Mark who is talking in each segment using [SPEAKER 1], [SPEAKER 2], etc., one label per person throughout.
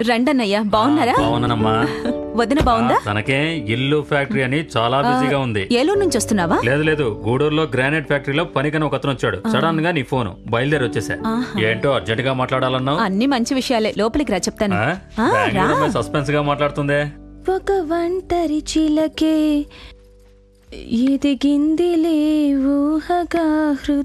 [SPEAKER 1] రండన్నయ్య బాగున్నారా
[SPEAKER 2] బాగున్నానమ్మా
[SPEAKER 1] వదిన బాగుందా
[SPEAKER 2] ఆ, తనకే ఇల్లు ఫ్యాక్టరీ అని చాలా బిజీగా ఉంది
[SPEAKER 1] ఏలూరు నుంచి వస్తున్నావా
[SPEAKER 2] లేదు లేదు గూడూరులో గ్రానైట్ ఫ్యాక్టరీలో పనికని ఒక అతను వచ్చాడు సడన్ గా నీ ఫోన్ బయలుదేరి వచ్చేసా
[SPEAKER 1] ఆహా.
[SPEAKER 2] ఏంటో అర్జెంట్ గా మాట్లాడాలన్నావు
[SPEAKER 1] అన్ని మంచి విషయాలే లోపలికి రా చెప్తాను ఆ, రా
[SPEAKER 2] సస్పెన్స్ గా మాట్లాడుతుందే
[SPEAKER 1] ఒక ఒంటరి చిలకే ఎదిగిందిలే ఊహగా హృద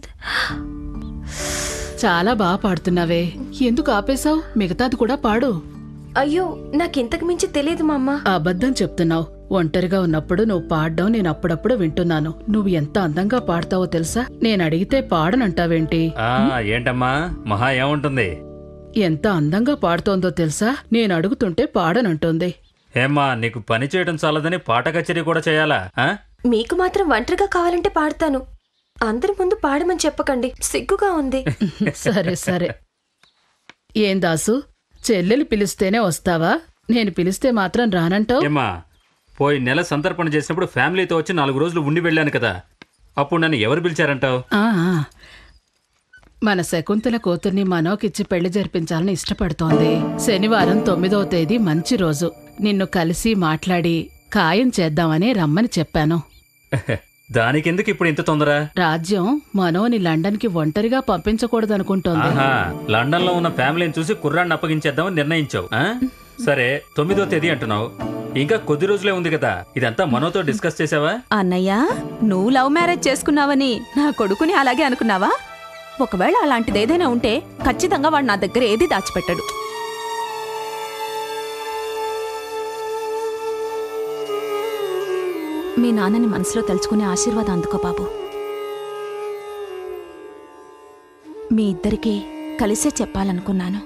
[SPEAKER 3] చాలా బాగా పాడుతున్నావే ఎందుకు ఆపేశావు మిగతాది కూడా పాడు
[SPEAKER 4] అయ్యో నాకింతకు మించి తెలియదు మా అమ్మ
[SPEAKER 3] అబద్ధం చెప్తున్నావు ఒంటరిగా ఉన్నప్పుడు నువ్వు పాడడం నేను అప్పుడప్పుడు వింటున్నాను నువ్వు ఎంత అందంగా పాడతావో తెలుసా నేను అడిగితే పాడనంటావేంటి
[SPEAKER 2] ఆ ఏంటమ్మా మహా ఏముంటుంది
[SPEAKER 3] ఎంత అందంగా పాడుతోందో తెలుసా నేను అడుగుతుంటే పాడనంటుంది
[SPEAKER 2] ఏమ్మా నీకు పని చేయడం చాలదని పాట కచేరీ కూడా చేయాలా ఆ?
[SPEAKER 4] మీకు మాత్రం ఒంటరిగా కావాలంటే పాడతాను అందరి ముందు పాడమని చెప్పకండి సిగ్గుగా ఉంది
[SPEAKER 3] సరే సరే ఏం దాసు చెల్లెలు పిలిస్తేనే వస్తావా నేను పిలిస్తే మాత్రం రానంటావు
[SPEAKER 2] ఏమ్మా పోయి నెల సంతర్పణ చేసినప్పుడు ఫ్యామిలీతో వచ్చి నాలుగు రోజులు ఉండి వెళ్ళాను కదా అప్పుడు నన్ను ఎవరు పిలిచారంటావు
[SPEAKER 3] ఆ, ఆ. మన శకుంతల కూతుర్ని మనోకిచ్చి పెళ్లి జరిపించాలని ఇష్టపడుతోంది శనివారం తొమ్మిదవ తేదీ మంచి రోజు నిన్ను కలిసి మాట్లాడి ఖాయం చేద్దామని రమ్మని చెప్పాను
[SPEAKER 2] దానికెందుకు ఇప్పుడు ఇంత తొందర
[SPEAKER 3] రాజ్యం మనోని లండన్కి ఒంటరిగా పంపించకూడదనుకుంటోంది
[SPEAKER 2] ఆహా లండన్ లో ఉన్న ఫ్యామిలీని చూసి కుర్రాన్ని అప్పగించేద్దామని నిర్ణయించావు ఆ? సరే తొమ్మిదో తేదీ అంటున్నావు ఇంకా కొద్ది రోజులే ఉంది కదా ఇదంతా మనోతో డిస్కస్ చేసావా
[SPEAKER 1] అన్నయ్య నువ్వు లవ్ మ్యారేజ్ చేసుకున్నావని నా కొడుకుని అలాగే అనుకున్నావా ఒకవేళ అలాంటిది ఏదైనా ఉంటే ఖచ్చితంగా వాడు నా దగ్గర ఏది దాచిపెట్టడు మీ నాన్నని మనసులో తలుచుకునే ఆశీర్వాదం అందుకో బాబు మీ ఇద్దరికీ కలిసే చెప్పాలనుకున్నాను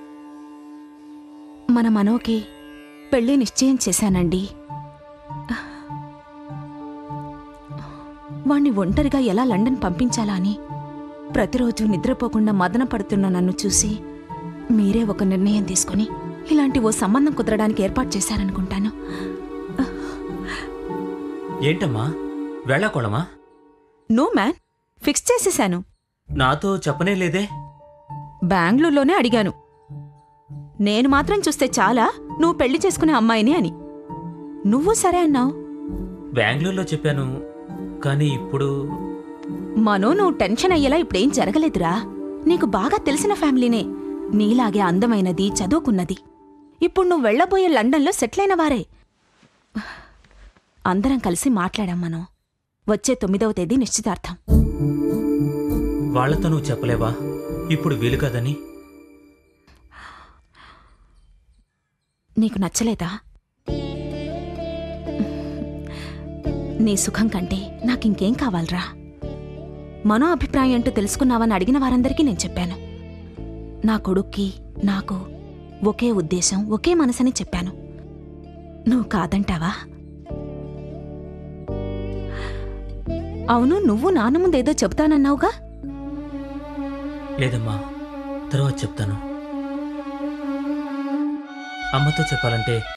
[SPEAKER 1] మన మనోకి పెళ్లి నిశ్చయం చేశానండి వాణ్ణి ఒంటరిగా ఎలా లండన్ పంపించాలా అని ప్రతిరోజు నిద్రపోకుండా మదన పడుతున్న నన్ను చూసి మీరే ఒక నిర్ణయం తీసుకుని ఇలాంటి ఓ సంబంధం కుదరడానికి ఏర్పాటు చేశారనుకుంటాను
[SPEAKER 5] ఏంటమ్మా వెళ్ళకూడమా
[SPEAKER 1] నో మ్యాన్ ఫిక్స్ చేసేశాను
[SPEAKER 5] నాతో చెప్పనే లేదే
[SPEAKER 1] బెంగళూరులోనే అడిగాను నేను మాత్రం చూస్తే చాలా నువ్వు పెళ్లి చేసుకునే అమ్మాయిని అని నువ్వు సరే అన్నావు
[SPEAKER 5] బెంగళూరులో చెప్పాను కానీ ఇప్పుడు
[SPEAKER 1] మనో నువ్వు టెన్షన్ అయ్యేలా ఇప్పుడేం జరగలేదురా నీకు బాగా తెలిసిన ఫ్యామిలీనే నీలాగే అందమైనది చదువుకున్నది ఇప్పుడు నువ్వు వెళ్ళబోయే లండన్లో సెటిల్ అయిన వారే అందరం కలిసి మాట్లాడాం మనం వచ్చే తొమ్మిదవ తేదీ నిశ్చితార్థం
[SPEAKER 5] వాళ్లతో నువ్వు చెప్పలేవా ఇప్పుడు వీలు కదని
[SPEAKER 1] నీకు నచ్చలేదా నీ సుఖం కంటే నాకింకేం కావాలరా మనో అభిప్రాయం ఏంటో తెలుసుకున్నావని అడిగిన వారందరికీ నేను చెప్పాను నా కొడుక్కి నాకు ఒకే ఉద్దేశం ఒకే మనసని చెప్పాను నువ్వు కాదంటావా అవును నువ్వు నాన్న ముందేదో చెబుతానన్నావుగా
[SPEAKER 5] లేదమ్మా తర్వాత చెప్తాను అమ్మతో చెప్పాలంటే